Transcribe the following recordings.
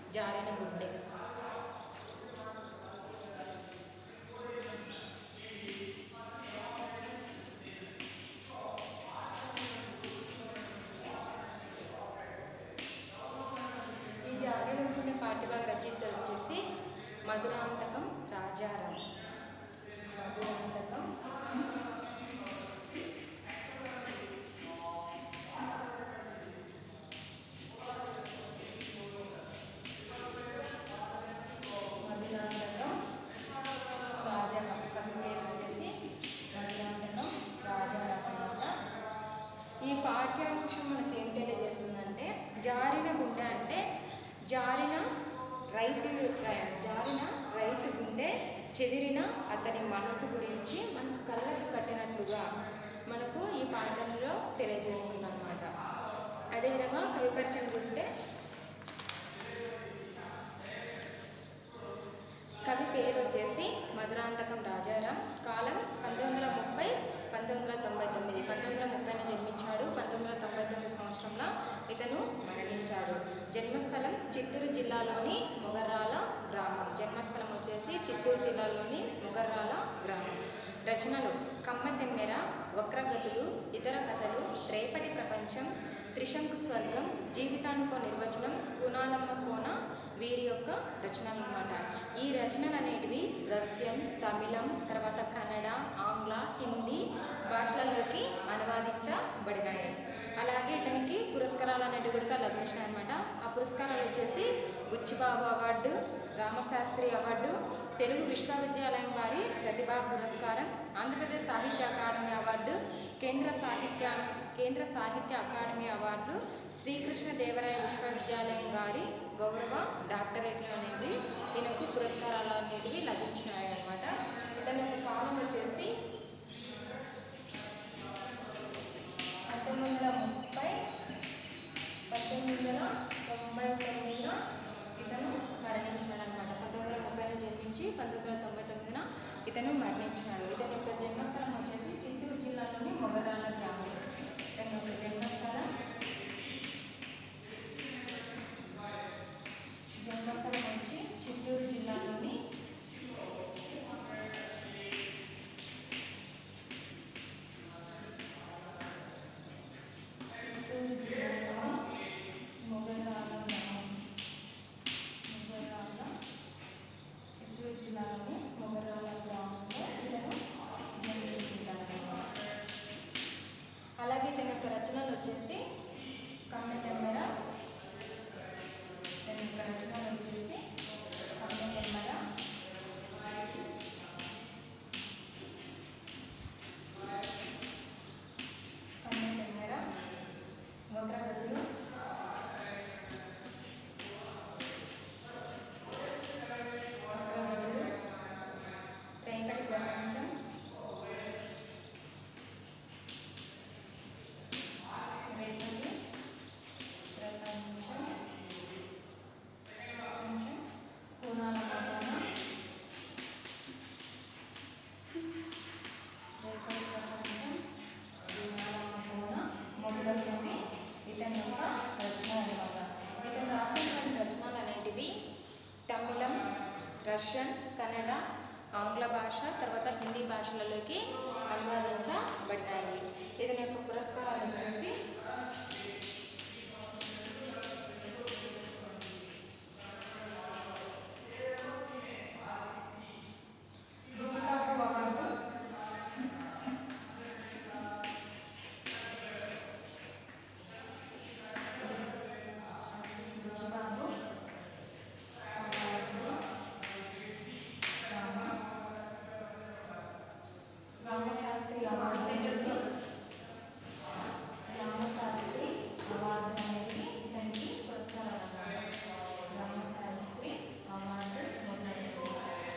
జారిన గుండె ఈ జారిన గుండె పాఠ్యభాగ రచయిత వచ్చేసి మధురాంతకం రాజారాం మధురాంతకం మధురాంతకం రాజారాం కవి పేరు వచ్చేసి మధురాంతకం రాజారాం అన్నమాట ఈ పాఠ్యాంశం మనకి ఏం తెలియజేస్తుందంటే జారిన గుండె అంటే జారిన రైతు రై- జారిన రైతు గుండె చెదిరిన అతని మనసు గురించి మనకు కళ్ళకు కట్టినట్లుగా మనకు ఈ పాఠంలో తెలియజేస్తుంది అనమాట అదేవిధంగా కవి పరిచయం చూస్తే కవి పేరు వచ్చేసి మధురాంతకం రాజారాం కాలం పంతొమ్మిది వందల ముప్పై పంతొమ్మిది వందల తొంభై తొమ్మిది పంతొమ్మిది వందల ముప్పైన జన్మించాడు పంతొమ్మిది వందల తొంభై తొమ్మిది సంవత్సరంలో ఇతను మరణించాడు జన్మస్థలం చిత్తూరు జిల్లాలోని మొగర్రాల గ్రామం జన్మస్థలం వచ్చేసి చిత్తూరు జిల్లాలోని మొగర్రాల గ్రామం రచనలు కమ్మతెమ్మెర వక్రగతులు ఇతర కథలు రేపటి ప్రపంచం త్రిశంకు స్వర్గం జీవితానికో నిర్వచనం కునాలమ్మ కోన వీరి యొక్క రచనలు అన్నమాట ఈ రచనలు అనేటివి రష్యన్ తమిళం తర్వాత కన్నడ ఆంగ్ల హిందీ భాషలలోకి అనువాదించబడినాయి అలాగే ఇతనికి పురస్కారాలు అనేటివి కూడా లభించినాయి అనమాట ఆ పురస్కారాలు వచ్చేసి బుచ్చిబాబు అవార్డు రామశాస్త్రి అవార్డు తెలుగు విశ్వవిద్యాలయం వారి ప్రతిభా పురస్కారం ఆంధ్రప్రదేశ్ సాహిత్య అకాడమీ అవార్డు కేంద్ర సాహిత్య కేంద్ర సాహిత్య అకాడమీ అవార్డు శ్రీకృష్ణ దేవరాయ విశ్వవిద్యాలయం గారి గౌరవ డాక్టరేట్లు అనేవి ఈయనకు పురస్కారాలు అనేటివి లభించినాయి అన్నమాట ఇతని యొక్క కాలం వచ్చేసి పంతొమ్మిది వందల ముప్పై పంతొమ్మిది వందల తొంభై తొమ్మిదిన ఇతను మరణించినాడు అనమాట పంతొమ్మిది వందల ముప్పైన జన్మించి పంతొమ్మిది వందల తొంభై తొమ్మిదిన ఇతను మరణించినాడు ఇతని యొక్క జన్మస్థలం వచ్చేసి చిత్తూరు జిల్లాలోని మొగరాల గ్రామం ఇతని యొక్క జన్మస్థలం జన్మస్థలం వచ్చి చిత్తూరు జిల్లాలోని చిత్తూరు జిల్లాలోని మొగరాల గ్రామం మొగరాల చిత్తూరు జిల్లాలోని మొగరాల గ్రామంలో ఇతను జన్మించిందన్నమాట అలాగే ఇతని యొక్క రచనలు వచ్చేసి కమ్మెతెమ్మెర ఇతని యొక్క రచనలు వచ్చేసి కమ్మెతెమ్మెర కమ్మెతెమ్మెర వక్రగతులు వక్రగతులు వెంకటి ప్రపంచం వెంకటి ప్రపంచం ప్రపంచం కోణాల మదన వెంకటి ప్రపంచం కోణాల మదన మొదలైనవి ఇతని యొక్క రచనలు అనమాట ఇతను రాసినటువంటి రచనలు అనేటివి తమిళం రష్యన్ కన్నడ ఆంగ్ల భాష తర్వాత హిందీ భాషలలోకి అనువాదించబడినాయి ఇతని యొక్క పురస్కారాలు వచ్చేసి Buchibabu award Buchibabu award Rama Ramasastri award Ramasastri award అనేది ఇతనికి పురస్కారాలు అన్నమాట రామశాస్త్రి అవార్డు మొదలైనవి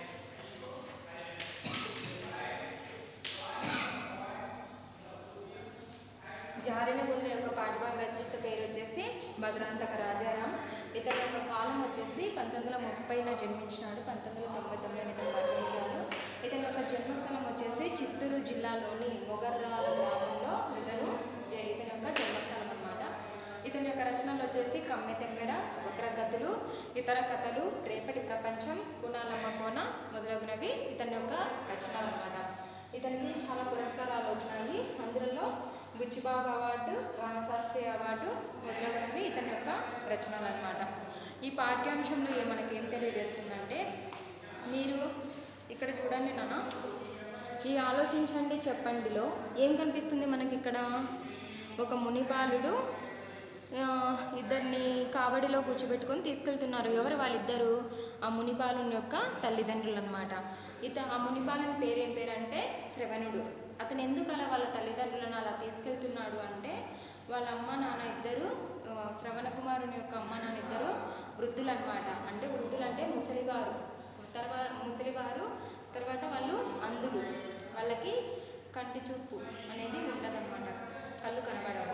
జారిన గుండె యొక్క పాఠభాగ రచయిత పేరు వచ్చేసి మధురాంతక రాజారాం ఇతని యొక్క కాలం వచ్చేసి పంతొమ్మిది వందల ముప్పైలో జన్మించినాడు పంతొమ్మిది వందల తొంభై తొమ్మిదిలో ఇతను మరణించాడు ఇతని యొక్క జన్మస్థలం వచ్చేసి చిత్తూరు జిల్లాలోని మొగర్రాల గ్రామంలో ఇతను జ- ఇతని యొక్క జన్మస్థలం అన్నమాట ఇతని యొక్క రచనలు వచ్చేసి కమ్మె తెమ్మెర వక్రగతులు ఇతర కథలు రేపటి ప్రపంచం గుణాలమ్మ కోన మొదలగునవి ఇతని యొక్క రచనలు అన్నమాట ఇతనికి చాలా పురస్కారాలు వచ్చినాయి అందులో బుచ్చిబాబు అవార్డు రామశాస్త్రి అవార్డు మొదలగునవి ఇతని యొక్క రచనలు అన్నమాట ఈ పాఠ్యాంశంలో ఏ మనకి ఏం తెలియజేస్తుందంటే మీరు ఇక్కడ చూడండి నాన్న ఈ ఆలోచించండి చెప్పండిలో ఏం కనిపిస్తుంది మనకి ఇక్కడ ఒక మునిబాలుడు ఆ, ఇద్దరిని కావడిలో కూర్చోబెట్టుకొని తీసుకెళ్తున్నారు ఎవరు వాళ్ళిద్దరు ఆ మునిబాలుని యొక్క తల్లిదండ్రులు అనమాట ఇత ఆ మునిబాలుని పేరు ఏం పేరు అంటే శ్రవణుడు అతను ఎందుకు అలా వాళ్ళ తల్లిదండ్రులను అలా తీసుకెళ్తున్నాడు అంటే వాళ్ళ అమ్మ నాన్న ఇద్దరు ఆ, శ్రవణ కుమారుని యొక్క అమ్మ నాన్న ఇద్దరు వృద్ధులు అనమాట అంటే వృద్ధులు అంటే ముసలివారు తర్వాత ముసలివారు తర్వాత వాళ్ళు అందులు వాళ్ళకి కంటి చూపు అనేది ఉండదన్నమాట కళ్ళు కనబడవు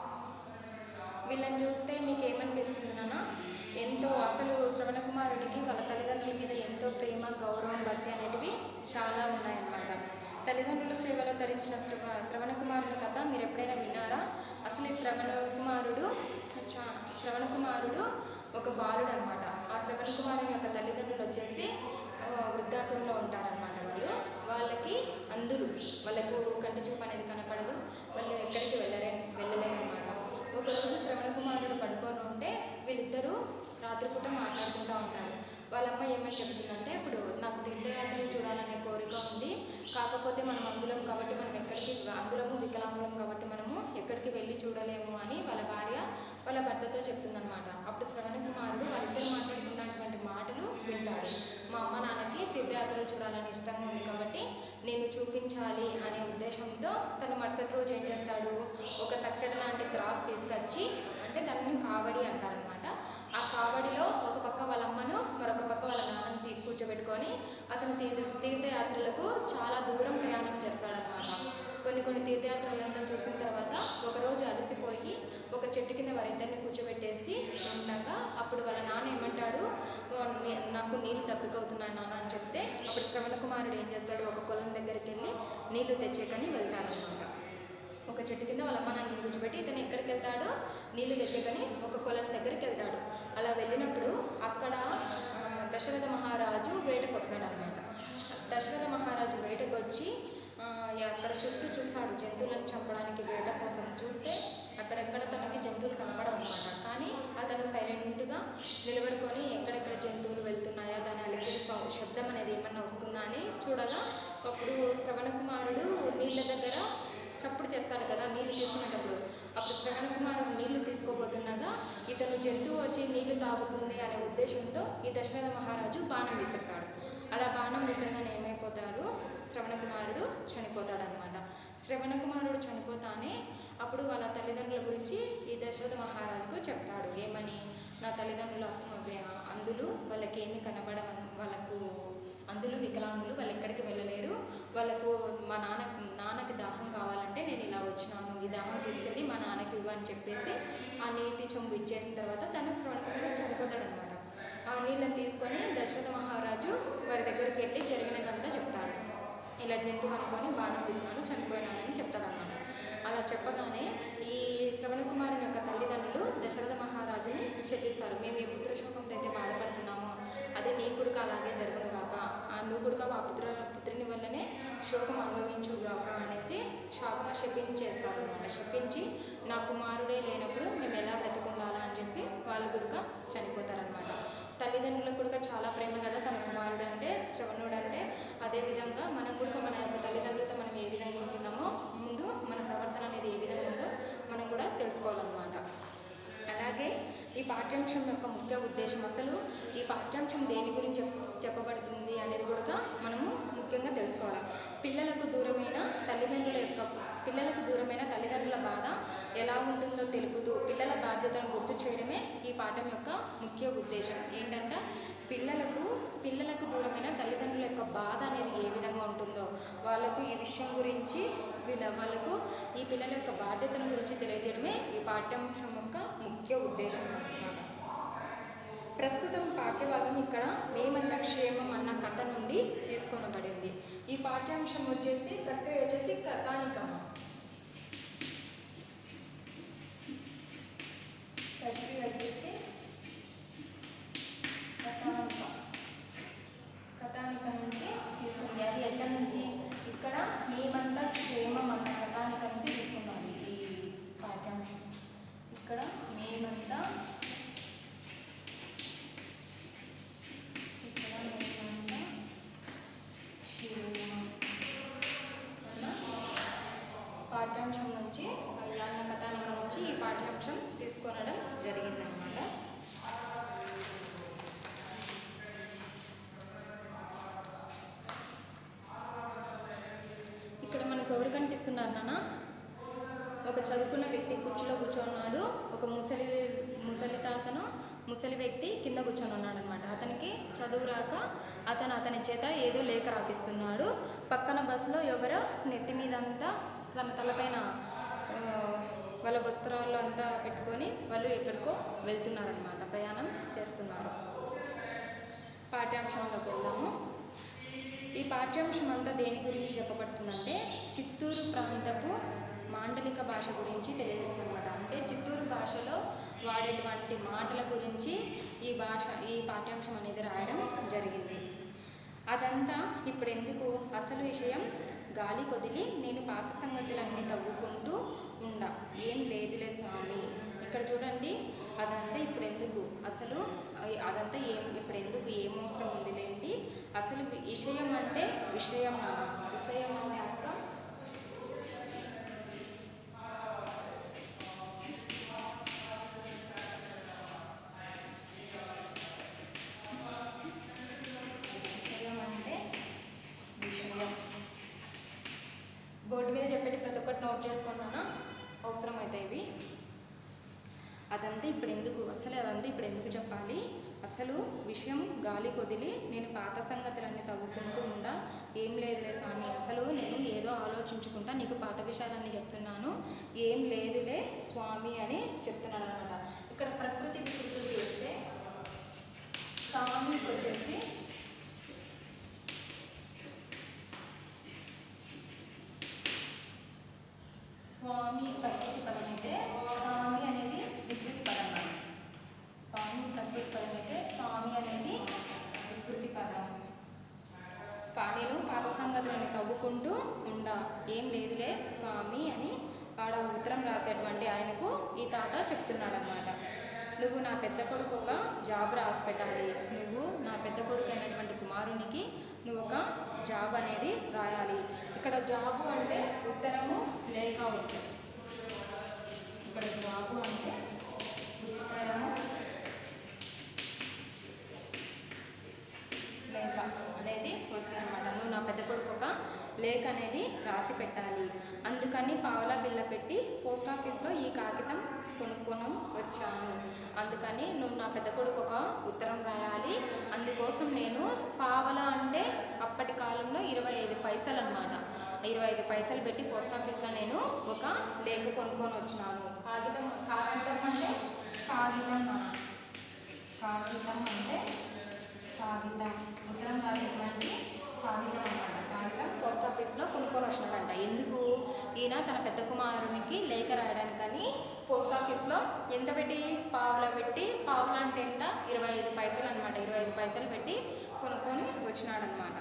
వీళ్ళని చూస్తే మీకు ఏమనిపిస్తుంది నాన్న ఎంతో అసలు శ్రవణ కుమారునికి వాళ్ళ తల్లిదండ్రుల మీద ఎంతో ప్రేమ గౌరవం భక్తి అనేటివి చాలా ఉన్నాయన్నమాట తల్లిదండ్రుల సేవలో ధరించిన శ్రవ శ్రవణ కుమారుని కథ మీరు ఎప్పుడైనా విన్నారా అసలు ఈ శ్రవణ కుమారుడు చా- శ్రవణ కుమారుడు ఒక బాలుడు అనమాట ఆ శ్రవణ కుమారుని యొక్క తల్లిదండ్రులు వచ్చేసి ఆ, వృద్ధాప్యంలో ఉంటారనమాట వాళ్ళు వాళ్ళకి అందులు వాళ్ళకు కంటి చూపు అనేది కనపడదు వాళ్ళు ఎక్కడికి వెళ్ళరే వెళ్ళలేరు అనమాట ఒకరోజు శ్రవణ కుమారుడు పడుకొని ఉంటే వీళ్ళిద్దరూ రాత్రిపూట మాట్లాడుకుంటూ ఉంటారు వాళ్ళమ్మ ఏమని చెప్తుందంటే ఇప్పుడు నాకు తీర్థయాత్రలు చూడాలనే కోరిక ఉంది కాకపోతే మనం అందులం కాబట్టి మనం ఎక్కడికి అందులము వికలాంగులం కాబట్టి మనము ఎక్కడికి వెళ్ళి చూడలేము అని వాళ్ళ భార్య వాళ్ళ భర్తతో చెప్తుందనమాట అప్పుడు శ్రవణ కుమారుడు వాళ్ళిద్దరు మాట్లాడుకున్నటువంటి మాటలు వింటాడు మా అమ్మ నాన్నకి తీర్థయాత్రలు చూడాలని ఇష్టంగా ఉంది కాబట్టి నేను చూపించాలి అనే ఉద్దేశంతో తను మరుసటి రోజు ఏం చేస్తాడు ఒక తక్కడి లాంటి త్రాస్ తీసుకొచ్చి అంటే దాన్ని కావడి అంటారనమాట ఆ కావడిలో ఒక పక్క వాళ్ళ అమ్మను మరొక పక్క వాళ్ళ నాన్నని తీ కూర్చోబెట్టుకొని అతను తీర్థ తీర్థయాత్రలకు చాలా దూరం ప్రయాణం చేస్తాడనమాట కొన్ని కొన్ని తీర్థయాత్రలంతా చూసిన తర్వాత ఒకరోజు అలసిపోయి ఒక చెట్టు కింద వారిద్దరిని కూర్చోబెట్టేసి ఉండగా అప్పుడు వాళ్ళ నాన్న ఏమంటాడు "ఓ, నీ- నాకు నీళ్ళు తప్పికవుతున్నాయి నాన్న అని చెప్తే అప్పుడు శ్రవణ కుమారుడు ఏం చేస్తాడు ఒక పొలం దగ్గరికి వెళ్ళి నీళ్లు తెచ్చేకని వెళ్తాడనమాట ఒక చెట్టు కింద వాళ్ళ అమ్మ నాన్న కూర్చోబెట్టి ఇతను ఎక్కడికి వెళ్తాడో నీళ్లు తెచ్చేకని ఒక కొలం దగ్గరికి వెళ్తాడు అలా వెళ్ళినప్పుడు అక్కడ ఆ, దశరథ మహారాజు వేటకు వస్తాడనమాట దశరథ మహారాజు వేటకు వచ్చి ఆ, అక్కడ చుట్టూ చూస్తాడు జంతువులను చంపడానికి వేట కోసం చూస్తే అక్కడెక్కడ తనకి జంతువులు కనపడవన్నమాట కానీ అతను సైలెంట్గా నిలబడుకొని ఎక్కడెక్కడ జంతువులు వెళ్తున్నాయా దాని అలిగిరి సౌ- శబ్దం అనేది ఏమన్నా వస్తుందా అని చూడగా అప్పుడు శ్రవణ కుమారుడు నీళ్ళ దగ్గర చప్పుడు చేస్తాడు కదా నీళ్లు తీసుకునేటప్పుడు అప్పుడు శ్రవణ కుమారుడు నీళ్లు తీసుకోబోతుండగా ఇతను జంతువు వచ్చి నీళ్లు తాగుతుంది అనే ఉద్దేశంతో ఈ దశరథ మహారాజు బాణం విసురుతాడు అలా బాణం విసరగానే ఏమైపోతాడు శ్రవణ కుమారుడు చనిపోతాడనమాట శ్రవణ కుమారుడు చనిపోతానే అప్పుడు వాళ్ళ తల్లిదండ్రుల గురించి ఈ దశరథ మహారాజుకు చెప్తాడు ఏమని నా తల్లిదండ్రుల అందులు వాళ్ళకి ఏమి కనబడవ వాళ్ళకు అందులు వికలాంగులు వాళ్ళు ఎక్కడికి వెళ్ళలేరు వాళ్ళకు మా నాన్న నాన్నకి దాహం కావాలంటే నేను ఇలా వచ్చినాను ఈ దాహం తీసుకెళ్ళి మా నాన్నకి ఇవ్వు అని చెప్పేసి ఆ నీటి చొంగు ఇచ్చేసిన తర్వాత తను శ్రవణకుమారుడు చనిపోతాడనమాట ఆ నీళ్ళని తీసుకొని దశరథ మహారాజు వారి దగ్గరికి వెళ్ళి జరిగినదంతా చెప్తాడు ఇలా జంతువు అనుకొని బాణం తీసుకొని చనిపోయినాడని చెప్తాడనమాట అలా చెప్పగానే ఈ శ్రవణ కుమారుని యొక్క తల్లిదండ్రులు దశరథ మహారాజుని చెప్పిస్తారు మేము ఏ పుత్ర శోకంతో అయితే బాధపడుతున్నామో అదే నీ కొడుకు అలాగే జరుగును గాక ఆ నువ్వు కొడుకు ఆ పుత్ర పుత్రుని వల్లనే శోకం అనుభవించు గాక అనేసి శాప శపించేస్తారు అనమాట శపించి నా కుమారుడే లేనప్పుడు మేము ఎలా బ్రతికుండాలా అని చెప్పి వాళ్ళు కూడా చనిపోతారనమాట తల్లిదండ్రులకు కూడా చాలా ప్రేమ కదా తన కుమారుడు అంటే శ్రవణుడు అంటే అదేవిధంగా మనం కూడా మన యొక్క తల్లిదండ్రులతో మనం ఏ విధంగా ఉంటున్నామో ముందు మన ప్రవర్తన అనేది ఏ విధంగా ఉందో మనం కూడా తెలుసుకోవాలన్నమాట అలాగే ఈ పాఠ్యాంశం యొక్క ముఖ్య ఉద్దేశం అసలు ఈ పాఠ్యాంశం దేని గురించి చెప్ చెప్పబడుతుంది అనేది కూడా మనము ముఖ్యంగా తెలుసుకోవాలి పిల్లలకు దూరమైన తల్లిదండ్రుల యొక్క పిల్లలకు దూరమైన తల్లిదండ్రుల బాధ ఎలా ఉంటుందో తెలుపుతూ పిల్లల బాధ్యతను గుర్తు చేయడమే ఈ పాఠం యొక్క ముఖ్య ఉద్దేశం ఏంటంటే పిల్లలకు పిల్లలకు దూరమైన తల్లిదండ్రుల యొక్క బాధ అనేది ఏ విధంగా ఉంటుందో వాళ్ళకు ఈ విషయం గురించి వీళ్ళ వాళ్ళకు ఈ పిల్లల యొక్క బాధ్యతను గురించి తెలియజేయడమే ఈ పాఠ్యాంశం యొక్క ముఖ్య ఉద్దేశం అన్నమాట ప్రస్తుతం పాఠ్యభాగం ఇక్కడ మేమంత క్షేమం అన్న కథ నుండి తీసుకొనబడింది ఈ పాఠ్యాంశం వచ్చేసి ప్రక్రియ వచ్చేసి కథానికమ్మ చూపిస్తున్నారు నాన్న ఒక చదువుకున్న వ్యక్తి కుర్చీలో కూర్చొన్నాడు ఒక ముసలి ముసలి తాతను ముసలి వ్యక్తి కింద కూర్చొని ఉన్నాడు అనమాట అతనికి చదువు రాక అతను అతని చేత ఏదో లేఖ రాపిస్తున్నాడు పక్కన బస్సులో ఎవరో నెత్తి మీద అంతా తన తలపైన ఆ, వాళ్ళ వస్త్రాలు అంతా పెట్టుకొని వాళ్ళు ఎక్కడికో వెళ్తున్నారనమాట ప్రయాణం చేస్తున్నారు పాఠ్యాంశంలోకి వెళ్దాము ఈ పాఠ్యాంశం అంతా దేని గురించి చెప్పబడుతుందంటే చిత్తూరు ప్రాంతపు మాండలిక భాష గురించి తెలియజేస్తుందన్నమాట అంటే చిత్తూరు భాషలో వాడేటువంటి మాటల గురించి ఈ భాష ఈ పాఠ్యాంశం అనేది రాయడం జరిగింది అదంతా ఇప్పుడు ఎందుకు అసలు విషయం గాలి కొదిలి నేను పాత సంగతులన్నీ తవ్వుకుంటూ ఉండా ఏం లేదులే స్వామి ఇక్కడ చూడండి అదంతా ఇప్పుడు ఎందుకు అసలు అయ్- అదంతా ఏం ఇప్పుడు ఎందుకు ఏం అవసరం ఉందిలేండి అసలు వి- విషయం అంటే విషయం నాన్న. విషయం అంటే అర్థం విషయం అంటే విషయం బోర్డు మీద చెప్పేటి ప్రతి ఒక్కటి నోట్ చేసుకున్నానా అవసరమైతే ఇవి అదంతా ఇప్పుడు ఎందుకు అసలు అదంతా ఇప్పుడు ఎందుకు చెప్పాలి అసలు విషయం గాలి కొదిలి నేను పాత సంగతులన్నీ తవ్వుకుంటూ ఉండా ఏం లేదులే స్వామి అసలు నేను ఏదో ఆలోచించుకుంటా నీకు పాత విషయాలన్నీ చెప్తున్నాను ఏం లేదులే స్వామి అని చెప్తున్నాను అనమాట ఇక్కడ ప్రకృతి వికృతి చేస్తే స్వామికి వచ్చేసి స్వామి ప్రకృతి పదం అయితే స్వామి అనేది వికృతి పదం అన్నమాట. స్వామి ప్రకృతి పదం అయితే స్వామి అనేది వికృతి పదం పా- నేను పాత సంగతులని తవ్వుకుంటూ ఉండా ఏం లేదులే స్వామి అని వాడు ఆ ఉత్తరం రాసేటువంటి ఆయనకు ఈ తాత చెప్తున్నాడు అనమాట నువ్వు నా పెద్ద కొడుకు ఒక జాబ్ రాసి పెట్టాలి నువ్వు నా పెద్ద కొడుకు అయినటువంటి కుమారునికి నువ్వు ఒక జాబ్ అనేది రాయాలి ఇక్కడ జాబు అంటే ఉత్తరము లేఖ వస్తుంది ఇక్కడ జాబు అంటే ఉత్తరము లేఖ అనేది వస్తుందన్నమాట నువ్వు నా పెద్ద కొడుకు ఒక లేఖ అనేది రాసి పెట్టాలి అందుకని పావలా బిల్ల పెట్టి పోస్ట్ ఆఫీస్లో ఈ కాగితం కొనుక్కొని వచ్చాను అందుకని నువ్వు నా పెద్ద కొడుకు ఒక ఉత్తరం రాయాలి అందుకోసం నేను పావలా అంటే అప్పటి కాలంలో ఇరవై ఐదు పైసలు అనమాట ఇరవై ఐదు పైసలు పెట్టి పోస్ట్ ఆఫీస్లో నేను ఒక లేఖ కొనుక్కొని వచ్చినాను కాగితం కాగితం అంటే కాగితం మన కాగితం అంటే కాగితం ఉత్తరం రాసినటువంటి కాగితం అన్నమాట కాగితం పోస్ట్ ఆఫీస్లో కొనుక్కొని వచ్చినాడంట ఎందుకు ఈయన తన పెద్ద కుమారునికి లేఖ రాయడానికని పోస్ట్ ఆఫీస్లో ఎంత పెట్టి పావులా పెట్టి పావులా అంటే ఎంత ఇరవై ఐదు పైసలు అనమాట ఇరవై ఐదు పైసలు పెట్టి కొనుక్కొని వచ్చినాడనమాట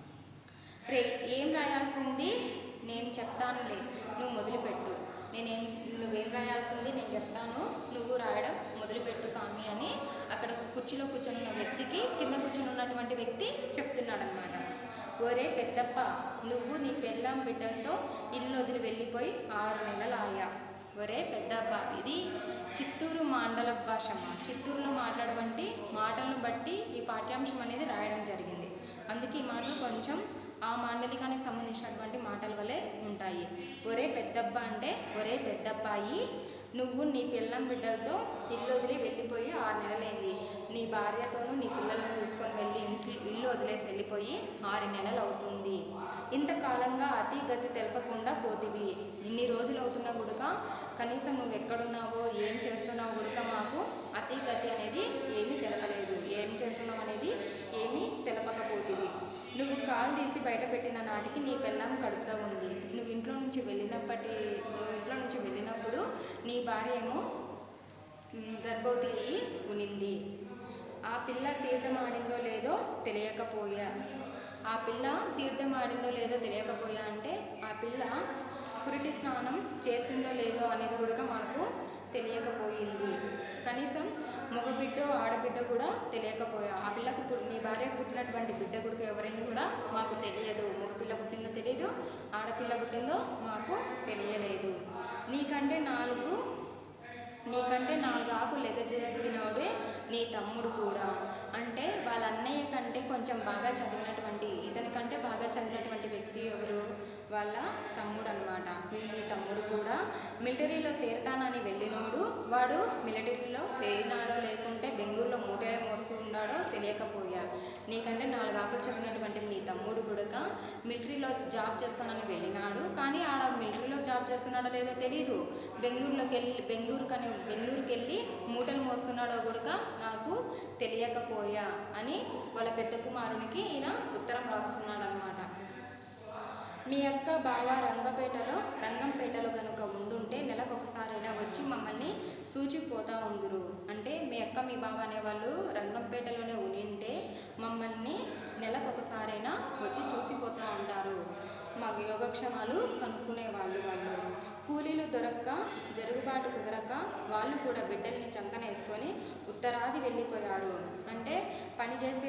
రే ఏం రాయాల్సింది నేను చెప్తానులే నువ్వు మొదలుపెట్టు నేనేం నువ్వేం రాయాల్సింది నేను చెప్తాను నువ్వు రాయడం మొదలుపెట్టు స్వామి అని అక్కడ కుర్చీలో కూర్చొని ఉన్న వ్యక్తికి కింద కూర్చొని ఉన్నటువంటి వ్యక్తి చెప్తున్నాడనమాట ఒరే పెద్దప్ప నువ్వు నీ పెళ్ళాం బిడ్డలతో ఇల్లు వదిలి వెళ్ళిపోయి ఆరు నెలలు ఆయా ఒరే పెద్దప్ప ఇది చిత్తూరు మాండల భాష అమ్మ చిత్తూరులో మాట్లాడవంటి మాటలను బట్టి ఈ పాఠ్యాంశం అనేది రాయడం జరిగింది అందుకే ఈ మాటలు కొంచెం ఆ మాండలికానికి సంబంధించినటువంటి మాటల వలె ఉంటాయి ఒరే పెద్దబ్బ అంటే ఒరే పెద్దబ్బాయి నువ్వు నీ పిల్లం బిడ్డలతో ఇల్లు వదిలి వెళ్ళిపోయి ఆరు నెలలైంది నీ భార్యతోనూ నీ పిల్లలను తీసుకొని వెళ్ళి ఇంటి ఇల్లు వదిలేసి వెళ్ళిపోయి ఆరు నెలలు అవుతుంది ఇంతకాలంగా అతి గతి తెలపకుండా పోతివి ఇన్ని రోజులు అవుతున్నా గుడక కనీసం నువ్వు ఎక్కడున్నావో ఏం చేస్తున్నావో గుడక మాకు అతి గతి అనేది ఏమీ తెలపలేదు ఏం చేస్తున్నావు అనేది ఏమీ తెలపకపోతివి నువ్వు కాలు తీసి బయట పెట్టిన నాటికి నీ పెళ్ళం కడుపుతో ఉంది నువ్వు ఇంట్లో నుంచి వెళ్ళినప్పటి నువ్వు ఇంట్లో నుంచి వెళ్ళినప్పుడు నీ భార్య ఏమో మ్, గర్భవతి అయ్యి ఉనింది ఆ పిల్ల తీర్థం ఆడిందో లేదో తెలియకపోయా ఆ పిల్ల తీర్థం ఆడిందో లేదో తెలియకపోయా అంటే ఆ పిల్ల పురిటి స్నానం చేసిందో లేదో అనేది కూడా మాకు తెలియకపోయింది కనీసం మగబిడ్డ ఆడబిడ్డ కూడా తెలియకపోయా ఆ పిల్లకి పు- మీ భార్యకు పుట్టినటువంటి బిడ్డ కూడా ఎవరైంది కూడా మాకు తెలియదు మగపిల్ల పుట్టిందో తెలియదు ఆడపిల్ల పుట్టిందో మాకు తెలియలేదు నీకంటే నాలుగు నీకంటే నాలుగు ఆకులు ఎగచదివినోడే నీ తమ్ముడు కూడా అంటే వాళ్ళ అన్నయ్య కంటే కొంచెం బాగా చదివినటువంటి ఇతని కంటే బాగా చదివినటువంటి వ్యక్తి ఎవరు వాళ్ళ తమ్ముడు అనమాట నీ తమ్ముడు కూడా మిలిటరీలో చేరతానని వెళ్ళినోడు వాడు మిలిటరీలో చేరినాడో లేకుంటే బెంగళూరులో మూటే మోస్తూ ఉన్నాడో తెలియకపోయా నీకంటే నాలుగు ఆకులు చదివినటువంటి నీ తమ్ముడు కూడా మిలిటరీలో జాబ్ చేస్తానని వెళ్ళినాడు కానీ ఆడ మిలిటరీలో జాబ్ చేస్తున్నాడో లేదో తెలీదు బెంగళూరులోకి వెళ్ళి బెంగళూరు కని బెంగళూరుకి వెళ్ళి మూటలు మోస్తున్నాడో కూడా నాకు తెలియకపోయా అని వాళ్ళ పెద్ద కుమారునికి ఈయన ఉత్తరం రాస్తున్నాడు అనమాట మీ అక్క బావ రంగపేటలో రంగంపేటలో కనుక ఉండుంటే నెలకు ఒకసారైనా వచ్చి మమ్మల్ని సూచిపోతా ఉందురు అంటే మీ అక్క మీ బావ అనేవాళ్ళు రంగంపేటలోనే ఉనింటే మమ్మల్ని నెలకు ఒకసారైనా వచ్చి చూసిపోతూ ఉంటారు మాకు యోగక్షేమాలు కనుక్కునే వాళ్ళు వాళ్ళు కూలీలు దొరక్క జరుగుబాటు కుదరక వాళ్ళు కూడా బిడ్డల్ని చంకనేసుకొని ఉత్తరాది వెళ్ళిపోయారు అంటే పనిచేసే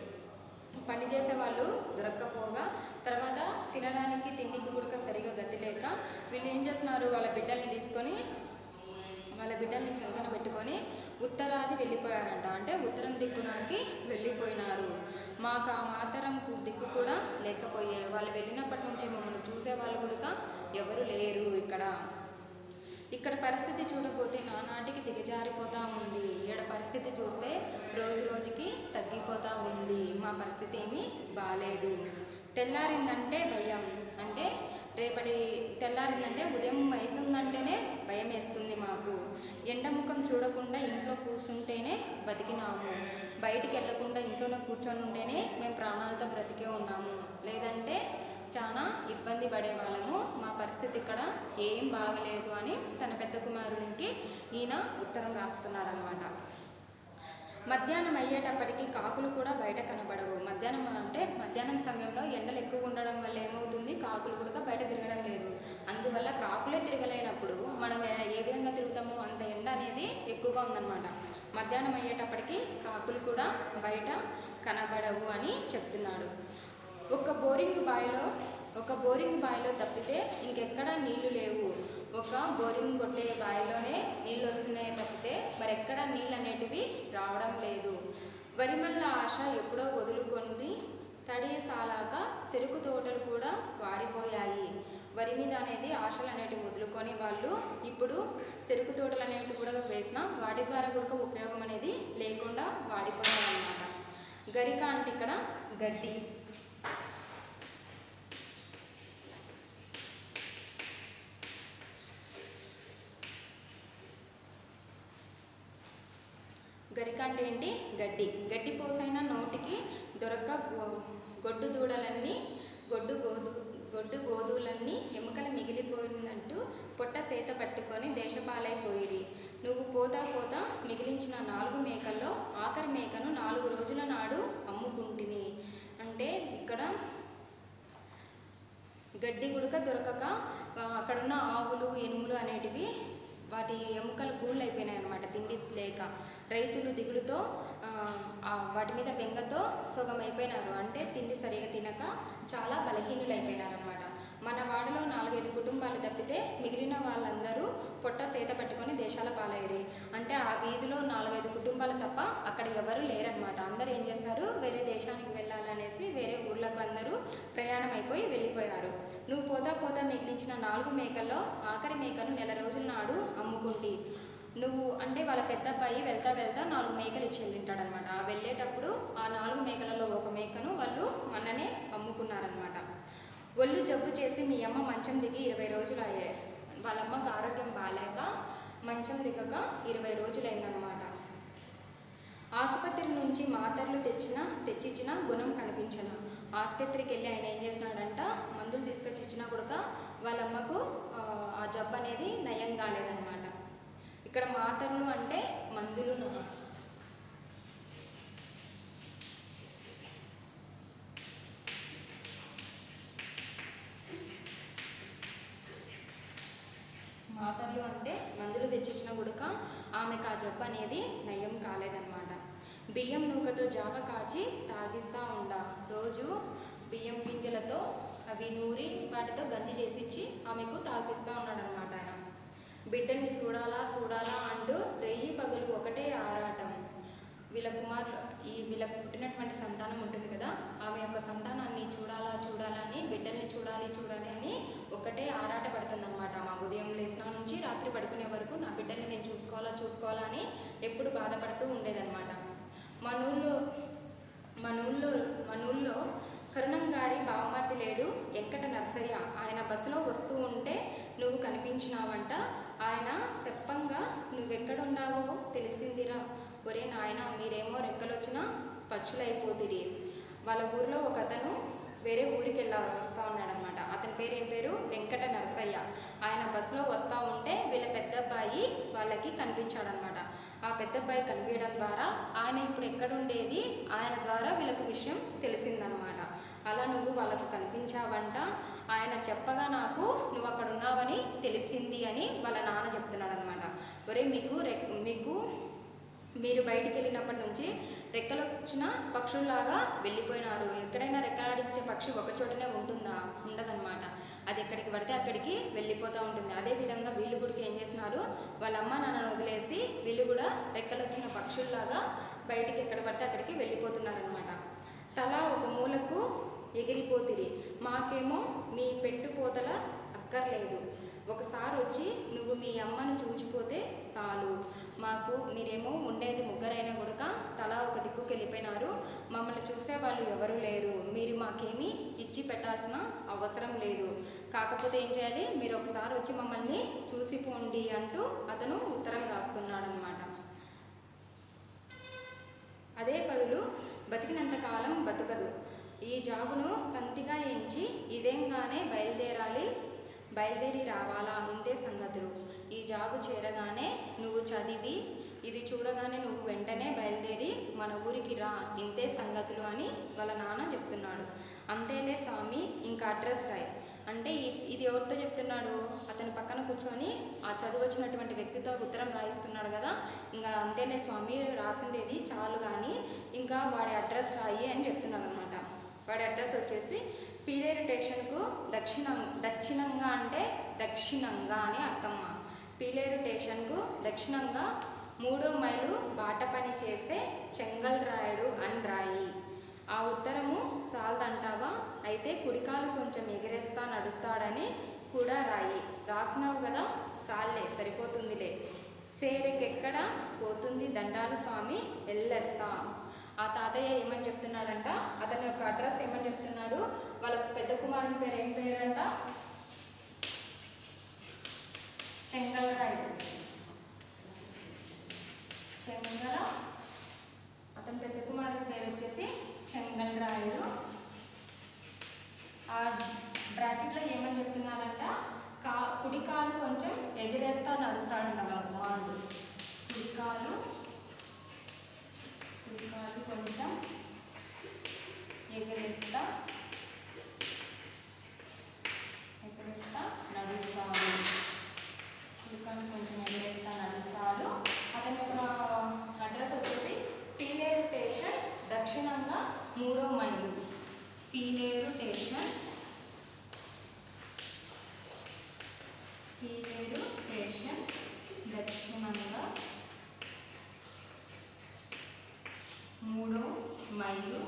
పని చేసే వాళ్ళు దొరక్కపోగా తర్వాత తినడానికి తిండికి కూడా సరిగా గతి లేక వీళ్ళు ఏం చేస్తున్నారు వాళ్ళ బిడ్డల్ని తీసుకొని వాళ్ళ బిడ్డల్ని చంకన పెట్టుకొని ఉత్తరాది వెళ్ళిపోయారంట అంటే ఉత్తరం దిక్కునాకి వెళ్ళిపోయినారు మాకు ఆ మాతరం కు- దిక్కు కూడా లేకపోయే వాళ్ళు వెళ్ళినప్పటి నుంచి మమ్మల్ని చూసే వాళ్ళు కూడా ఎవరు లేరు ఇక్కడ ఇక్కడ పరిస్థితి చూడపోతే నానాటికి దిగజారిపోతూ ఉంది ఈడ పరిస్థితి చూస్తే రోజు రోజుకి తగ్గిపోతూ ఉంది మా పరిస్థితి ఏమీ బాగాలేదు తెల్లారిందంటే భయం అంటే రేపటి తెల్లారిందంటే ఉదయం అవుతుందంటేనే భయం వేస్తుంది మాకు ఎండముఖం చూడకుండా ఇంట్లో కూర్చుంటేనే బతికినాము బయటికి వెళ్ళకుండా ఇంట్లోనే కూర్చొని ఉంటేనే మేము ప్రాణాలతో బ్రతికే ఉన్నాము లేదంటే చాలా ఇబ్బంది పడేవాళ్ళము మా పరిస్థితి ఇక్కడ ఏం బాగలేదు అని తన పెద్ద కుమారునికి ఈయన ఉత్తరం రాస్తున్నాడు అనమాట మధ్యాహ్నం అయ్యేటప్పటికి కాకులు కూడా బయట కనబడవు మధ్యాహ్నం అంటే మధ్యాహ్నం సమయంలో ఎండలు ఎక్కువ ఉండడం వల్ల ఏమవుతుంది కాకులు కూడా బయట తిరగడం లేదు అందువల్ల కాకులే తిరగలేనప్పుడు మనం ఏ- ఏ విధంగా తిరుగుతాము అంత ఎండ అనేది ఎక్కువగా ఉందన్నమాట మధ్యాహ్నం అయ్యేటప్పటికి కాకులు కూడా బయట కనబడవు అని చెప్తున్నాడు ఒక బోరింగ్ బావిలో ఒక బోరింగ్ బావిలో తప్పితే ఇంకెక్కడా నీళ్లు లేవు ఒక బోరింగ్ కొట్టే బావిలోనే నీళ్ళు వస్తున్నాయి తప్పితే మరి ఎక్కడ నీళ్ళు అనేటివి రావడం లేదు వరిమల్ల ఆశ ఎప్పుడో వదులుకొని తడి సాలాక చెరుకు తోటలు కూడా వాడిపోయాయి వరి మీద అనేది ఆశలు అనేటివి వదులుకొని వాళ్ళు ఇప్పుడు చెరుకు తోటలు అనేటివి కూడా వేసిన వాటి ద్వారా కూడా ఉపయోగం అనేది లేకుండా వాడిపోయాయి అన్నమాట గరిక అంటే ఇక్కడ గడ్డి గరిక అంటే ఏంటి గడ్డి గడ్డి పోసైన నోటికి దొరక్క గో- గొడ్డు దూడలన్నీ గొడ్డు గోదు గొడ్డు గోధులన్నీ ఎముకలు మిగిలిపోయినట్టు పొట్ట సేత పట్టుకొని దేశపాలైపోయిరి నువ్వు పోతా పోతా మిగిలించిన నాలుగు మేకల్లో ఆఖరి మేకను నాలుగు రోజుల నాడు అమ్ముకుంటిని అంటే ఇక్కడ గడ్డి గుడక దొరకక ఆ, అక్కడున్న ఆవులు ఎనుములు అనేటివి వాటి ఎముకలు గూళ్ళు అయిపోయినాయి అనమాట తిండి లేక రైతులు దిగులుతో ఆ, ఆ వాటి మీద బెంగతో సొగం అయిపోయినారు అంటే తిండి సరిగా తినక చాలా బలహీనులు అయిపోయినారు అనమాట మన వాడలో నాలుగైదు కుటుంబాలు తప్పితే మిగిలిన వాళ్ళందరూ పొట్ట సేత పట్టుకొని దేశాల పాలయ్యారు అంటే ఆ వీధిలో నాలుగైదు కుటుంబాలు తప్ప అక్కడ ఎవరు లేరనమాట అందరూ ఏం చేస్తారు వేరే దేశానికి వెళ్ళాలనేసి వేరే ఊర్లకు అందరూ ప్రయాణం అయిపోయి వెళ్ళిపోయారు నువ్వు పోతా పోతా మిగిలించిన నాలుగు మేకల్లో ఆఖరి మేకను నెల రోజుల నాడు అమ్ముకుంటి నువ్వు అంటే వాళ్ళ పెద్ద అబ్బాయి వెళ్తా వెళ్తా నాలుగు మేకలు ఇచ్చి వెళ్ళింటాడనమాట ఆ వెళ్ళేటప్పుడు ఆ నాలుగు మేకలలో ఒక మేకను వాళ్ళు మొన్ననే అమ్ముకున్నారనమాట ఒళ్ళు జబ్బు చేసి మీ అమ్మ మంచం దిగి ఇరవై రోజులు అయ్యాయి వాళ్ళ అమ్మకు ఆరోగ్యం బాగాలేక మంచం దిగక ఇరవై రోజులైందనమాట ఆసుపత్రి నుంచి మాత్రలు తెచ్చిన తెచ్చిచ్చిన గుణం కనిపించను ఆసుపత్రికి వెళ్ళి ఆయన ఏం చేసినాడంట మందులు తీసుకొచ్చి ఇచ్చినా కూడా వాళ్ళ అమ్మకు ఆ, ఆ జబ్బు అనేది నయం కాలేదన్నమాట ఇక్కడ మాత్రలు అంటే మందులు మాతర్లు అంటే మందులు తెచ్చిచ్చిన గుడక ఆమెకు ఆ జబ్బు అనేది నయం కాలేదన్నమాట బియ్యం నూకతో జావ కాచి తాగిస్తూ ఉండ రోజు బియ్యం గింజలతో అవి నూరి వాటితో గంజి చేసిచ్చి ఆమెకు తాగిపిస్తూ ఉన్నాడు అనమాట ఆయన బిడ్డల్ని చూడాలా చూడాలా అంటూ రెయ్యి పగులు ఒకటే ఆరాటం వీళ్ళ కుమారులు ఈ వీళ్ళకు పుట్టినటువంటి సంతానం ఉంటుంది కదా ఆమె యొక్క సంతానాన్ని చూడాలా చూడాలా అని బిడ్డల్ని చూడాలి చూడాలి అని ఒకటే ఆరాట పడుతుందన్నమాట మా ఉదయం లేచిన నుంచి రాత్రి పడుకునే వరకు నా బిడ్డల్ని నేను చూసుకోవాలా చూసుకోవాలా అని ఎప్పుడు బాధపడుతూ ఉండేదన్నమాట మన ఊళ్ళో మన ఊళ్ళో మన ఊళ్ళో కరుణం గారి బావమర్ది లేడు వెంకట నర్సయ్య ఆయన బస్సులో వస్తూ ఉంటే నువ్వు కనిపించినావంట ఆయన చెప్పంగా నువ్వెక్కడున్నావో తెలిసిందిరా ఒరే నాయన మీరేమో రెక్కలొచ్చినా పచ్చులైపోతిరి వాళ్ళ ఊరిలో ఒక అతను వేరే ఊరికి వెళ్ళా వస్తూ ఉన్నాడనమాట అతని పేరు ఏం పేరు వెంకట నరసయ్య ఆయన బస్సులో వస్తూ ఉంటే వీళ్ళ పెద్ద అబ్బాయి వాళ్ళకి కనిపించాడనమాట ఆ పెద్ద అబ్బాయి కనిపించడం ద్వారా ఆయన ఇప్పుడు ఎక్కడుండేది ఆయన ద్వారా వీళ్ళకి విషయం తెలిసిందనమాట అలా నువ్వు వాళ్ళకు కనిపించావంట ఆయన చెప్పగా నాకు నువ్వు అక్కడ ఉన్నావని తెలిసింది అని వాళ్ళ నాన్న చెప్తున్నాడు అనమాట ఒరే మీకు రెక్ మీకు మీరు బయటికి వెళ్ళినప్పటి నుంచి రెక్కలు వచ్చిన పక్షుల్లాగా వెళ్ళిపోయినారు ఎక్కడైనా రెక్కలాడించే పక్షి ఒక చోటనే ఉంటుందా ఉండదన్నమాట అది ఎక్కడికి పడితే అక్కడికి వెళ్ళిపోతూ ఉంటుంది అదే విధంగా వీళ్ళు కూడా ఏం చేస్తున్నారు వాళ్ళ అమ్మ నాన్నను వదిలేసి వీళ్ళు కూడా రెక్కలు వచ్చిన పక్షుల్లాగా బయటికి ఎక్కడ పడితే అక్కడికి వెళ్ళిపోతున్నారనమాట తల ఒక మూలకు ఎగిరిపోతిరి మాకేమో మీ పెట్టుపోతల అక్కర్లేదు ఒకసారి వచ్చి నువ్వు మీ అమ్మను చూచిపోతే చాలు మాకు మీరేమో ఉండేది ముగ్గురైనా కూడా తలా ఒక దిక్కుకి వెళ్ళిపోయినారు మమ్మల్ని చూసే వాళ్ళు ఎవరు లేరు మీరు మాకేమీ ఇచ్చి పెట్టాల్సిన అవసరం లేదు కాకపోతే ఏం చేయాలి మీరు ఒకసారి వచ్చి మమ్మల్ని చూసిపోండి అంటూ అతను ఉత్తరం రాస్తున్నాడు అనమాట అదే బదులు బతికినంత కాలం బతకదు ఈ జాబును తంతిగా ఎంచి ఇదేంగానే బయలుదేరాలి బయలుదేరి రావాలా ఇంతే సంగతులు ఈ జాబు చేరగానే నువ్వు చదివి ఇది చూడగానే నువ్వు వెంటనే బయలుదేరి మన ఊరికి రా ఇంతే సంగతులు అని వాళ్ళ నాన్న చెప్తున్నాడు అంతేలే స్వామి ఇంకా అడ్రస్ రాయ్ అంటే ఇ- ఇది ఎవరితో చెప్తున్నాడు అతని పక్కన కూర్చొని ఆ చదువు వచ్చినటువంటి వ్యక్తితో ఉత్తరం రాయిస్తున్నాడు కదా ఇంకా అంతేలే స్వామి రాసిండేది చాలు కానీ ఇంకా వాడి అడ్రస్ రాయి అని చెప్తున్నాడు అనమాట వాడి అడ్రస్ వచ్చేసి పీలేరు స్టేషన్కు దక్షిణం దక్షిణంగా అంటే దక్షిణంగా అని అర్థమ్మా పీలేరు స్టేషన్కు దక్షిణంగా మూడో మైలు బాట పని చేసే చెంగల్ రాయుడు అని రాయి ఆ ఉత్తరము సాల్దంటావా అయితే కుడికాలు కొంచెం ఎగిరేస్తా నడుస్తాడని కూడా రాయి రాసినావు కదా సాల్లే సరిపోతుందిలే సేరెకెక్కడ పోతుంది దండాలు స్వామి వెళ్ళేస్తా ఆ తాతయ్య ఏమని చెప్తున్నాడంట అతని యొక్క అడ్రస్ ఏమని చెప్తున్నాడు వాళ్ళ పెద్ద కుమారుని పేరు ఏం పేరంట చెంగలరాయుడు చెంగల అతని పెద్ద కుమారుడి పేరు వచ్చేసి చెంగలరాయుడు ఆ బ్రాకెట్లో ఏమని చెప్తున్నారంట కా కుడి కాలు కొంచెం ఎగిరేస్తా నడుస్తాడంట వాళ్ళ కుమారుడు కుడి కాలు కుడి కాలు కొంచెం ఎగిరేస్తా ఎగిరేస్తా నడుస్తాడు కుడి కాలు కొంచెం ఎగిరేస్తా నడుస్తాడు అతని యొక్క అడ్రస్ వచ్చేసి పీలేరు స్టేషన్ దక్షిణంగా మూడో mile Peeleru station Peeleru station దక్షిణంగా మూడో మైలు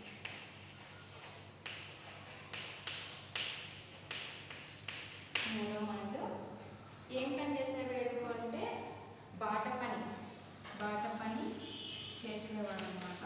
మూడో మైలు ఏం పని చేసేవాడు అంటే బాట పని బాట పని చేసేవాడు అనమాట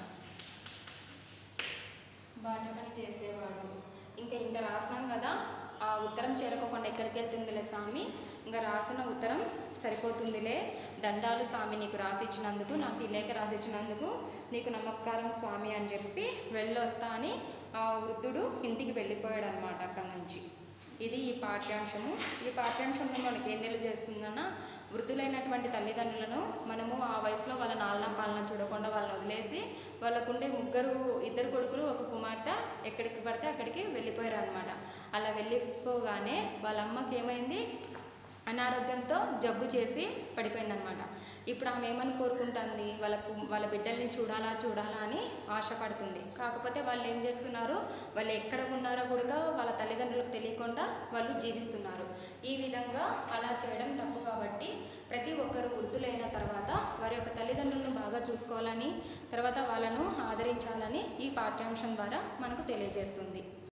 బాట పని చేసేవాడు ఇంకా ఇంత రాసినాం కదా ఆ ఉత్తరం చేరకోకుండా ఎక్కడికి వెళ్తుందిలే స్వామి ఇంకా రాసిన ఉత్తరం సరిపోతుందిలే దండాలు స్వామి నీకు రాసిచ్చినందుకు నాకు ఈ లేఖ రాసిచ్చినందుకు నీకు నమస్కారం స్వామి అని చెప్పి వెళ్ళొస్తా అని ఆ వృద్ధుడు ఇంటికి వెళ్ళిపోయాడు అనమాట అక్కడ నుంచి ఇది ఈ పాఠ్యాంశము ఈ పాఠ్యాంశంలో మనకి ఏం తెలియజేస్తుందన్న వృద్ధులైనటువంటి తల్లిదండ్రులను మనము ఆ వయసులో వాళ్ళ నాలన పాలన చూడకుండా వాళ్ళని వదిలేసి వాళ్ళకుండే ముగ్గురు ఇద్దరు కొడుకులు ఒక కుమార్తె ఎక్కడికి పడితే అక్కడికి వెళ్ళిపోయారు అనమాట అలా వెళ్ళిపోగానే వాళ్ళ అమ్మకి ఏమైంది అనారోగ్యంతో జబ్బు చేసి పడిపోయిందనమాట ఇప్పుడు ఆమె ఏమని కోరుకుంటుంది వాళ్ళకు వాళ్ళ బిడ్డల్ని చూడాలా చూడాలా అని ఆశపడుతుంది కాకపోతే వాళ్ళు ఏం చేస్తున్నారు వాళ్ళు ఎక్కడ ఉన్నారో కూడా వాళ్ళ తల్లిదండ్రులకు తెలియకుండా వాళ్ళు జీవిస్తున్నారు ఈ విధంగా అలా చేయడం తప్పు కాబట్టి ప్రతి ఒక్కరు వృద్ధులైన తర్వాత వారి యొక్క తల్లిదండ్రులను బాగా చూసుకోవాలని తర్వాత వాళ్ళను ఆదరించాలని ఈ పాఠ్యాంశం ద్వారా మనకు తెలియజేస్తుంది